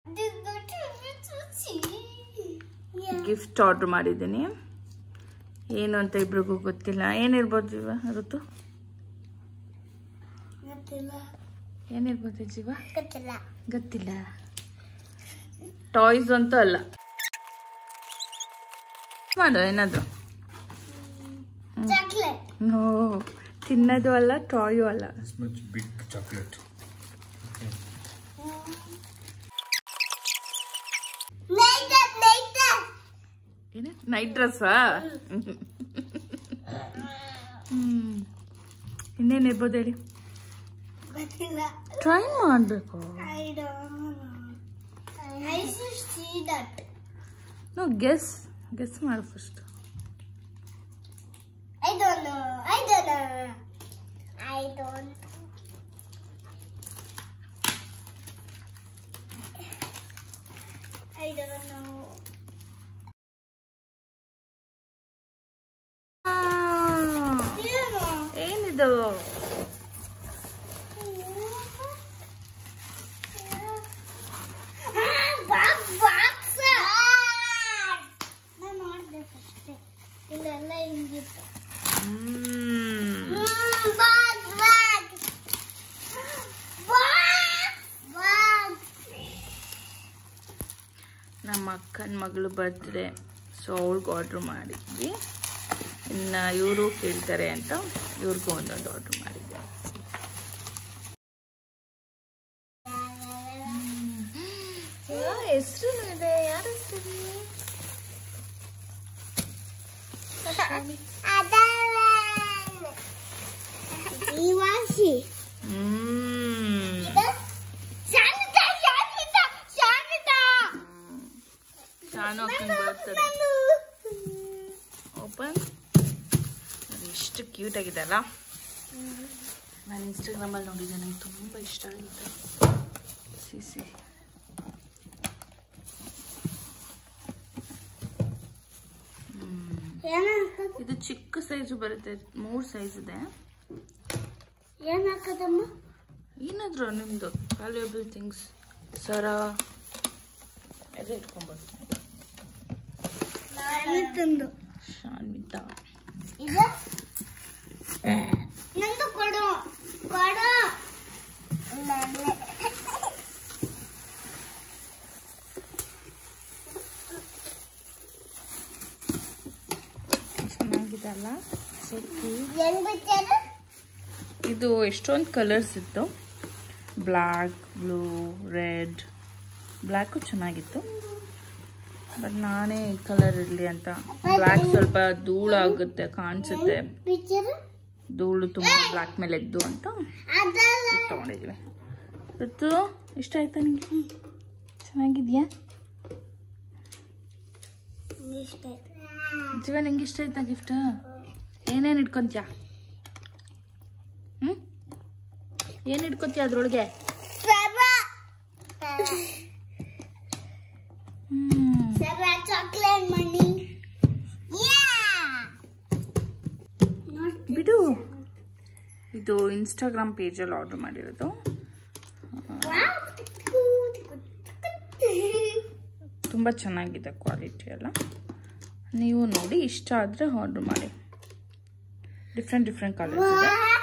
Gift order ಮಾಡಿದ್ದೀನಿ ಏನು ಅಂತ ಇಬ್ರಿಗೂ ಗೊತ್ತಿಲ್ಲ ಏನಿರ್ಬೋದು ಜೀವ ಋತು ಏನಿರ್ಬೋದು ಜೀವ ಗೊತ್ತಿಲ್ಲ ಟಾಯ್ಸ್ ಅಂತೂ ಅಲ್ಲ ಮಾಡು ಏನಾದ್ರು ಚಾಕ್ಲೇಟ್ ನೋ ತಿನ್ನೋದು ಅಲ್ಲ ಟಾಯು ಅಲ್ಲ This much big chocolate. ನೈಟರ್ ನೈಟರ್ ಏನು ನೈಟ್ ಡ್ರೆಸ್ಸಾ ಹ್ಮ್ ಇನ್ನೇನಿರ್ಬೋದು ಹೇಳಿ ಗೊತ್ತಿಲ್ಲ ಟ್ರೈ ಮಾಡಬೇಕು I don't know. I should see that. No guess guess ಮಾಡು first I don't know. I don't know. I don't. I don't know. ಏನು? ಏನಿದು ಆ, box, box. ನಾನ್ ನೋಡ್ದೆ first. ಇಲ್ಲೆಲ್ಲ ಹಿಂಗಿತ್ತು ಹ್ಮ್ ಬಾಗ್ ಬಾಗ್ ಬಾಗ್ ಬಾಗ್ ನಮ್ಮ ಅಕ್ಕನ ಮಗಳು ಬರ್ತ್ಡೇ ಸೊ ಅವಳಿಗೆ ಆರ್ಡ್ರ್ ಮಾಡಿದ್ವಿ ಇನ್ನು ಇವರು ಕೇಳ್ತಾರೆ ಅಂತ ಇವ್ರಿಗೂ ಒಂದೊಂದು ಆರ್ಡ್ರ್ ಮಾಡಿದ್ದೆ ಹೆಸರು ಇದೆ ಯಾರ ಹೆಸರು ಈ ವಾಸಿ ಹ್ಮ್ ಶಾಂತ ಶಾಂತ ಶಾಂತ ಶಾನು ಅಕ್ಕನ ಬರ್ತದೆ ಓಪನ್ ಅದು ಎಷ್ಟು ಕ್ಯೂಟ್ ಆಗಿದೆ ಅಲ್ಲ ನಾನು ಇನ್ಸ್ಟಾಗ್ರಾಮಲ್ಲಿ ನೋಡಿದ್ದೆ ನಂಗೆ ತುಂಬ ಇಷ್ಟ ಆಗಿದೆ ಸಿ ಸಿ ಏನ್ ಇದು ಚಿಕ್ಕ ಸೈಜು ಬರುತ್ತೆ ಮೂರು ಸೈಜ್ ಇದೆ ಏನ್ ಹಾಕದಮ್ಮ ಏನಾದ್ರು ನಿಮ್ಮದು ವ್ಯಾಲ್ಯೂಯಬಲ್ ಥಿಂಗ್ಸ್ ಸರ ಎಲ್ಲ ಇಟ್ಕೊಂಬೋದು ತಂದು ಶಾನ್ವಿತಾ ಇದು ನಂದು ಕೊಡು ಕೊಡು ಇಲ್ಲ, ಇಲ್ಲ. ಚೆನ್ನಾಗಿದೆ ಅಲ್ಲ ಸೊ ಹೆಂಗ್ ಬಿಚ್ಚಾರು? ಇದು ಎಷ್ಟೊಂದು ಕಲರ್ಸ್ ಇತ್ತು ಬ್ಲ್ಯಾಕ್ ಬ್ಲೂ ರೆಡ್ ಬ್ಲ್ಯಾಕು ಚೆನ್ನಾಗಿತ್ತು ಬಟ್ ನಾನೇ ಈ ಕಲರ್ ಇರಲಿ ಅಂತ ಬ್ಲ್ಯಾಕ್ ಸ್ವಲ್ಪ ಧೂಳಾಗುತ್ತೆ ಕಾಣಿಸುತ್ತೆ ಬಿಚ್ಚಾರು? ಧೂಳು ತುಂಬ ಬ್ಲ್ಯಾಕ್ ಮೇಲೆ ಎದ್ದು ಅಂತ ಅದಲ್ಲ. ತೊಗೊಂಡಿದ್ವಿ ಋತು ಇಷ್ಟ ಆಯ್ತಾ ನಿಂಗೆ ಚೆನ್ನಾಗಿದ್ಯಾ ಇಷ್ಟ ಆಯ್ತು. ಜೀವ ನಿಂಗೆ ಇಷ್ಟ ಆಯ್ತಾ ಗಿಫ್ಟ್ ಏನೇನು ಇಟ್ಕೊಂತ್ಯಾ ಹ್ಞೂ ಏನು ಇಟ್ಕೊಂತೀಯ ಅದ್ರೊಳಗೆ ಸರ. ಹ್ಞೂ ಸರ ಚಾಕ್ಲೇಟ್ ಮಣಿ ಬಿಡು ಇದು ಇನ್ಸ್ಟಾಗ್ರಾಮ್ ಪೇಜಲ್ಲಿ ಆರ್ಡರ್ ಮಾಡಿರೋದು ತುಂಬ ಚೆನ್ನಾಗಿದೆ ಕ್ವಾಲಿಟಿ ಎಲ್ಲ ನೀವು ನೋಡಿ ಇಷ್ಟ ಆದರೆ ಆರ್ಡರ್ ಮಾಡಿ ಡಿಫ್ರೆಂಟ್ ಡಿಫ್ರೆಂಟ್ ಕಲರ್ಸ್ ಇದೆ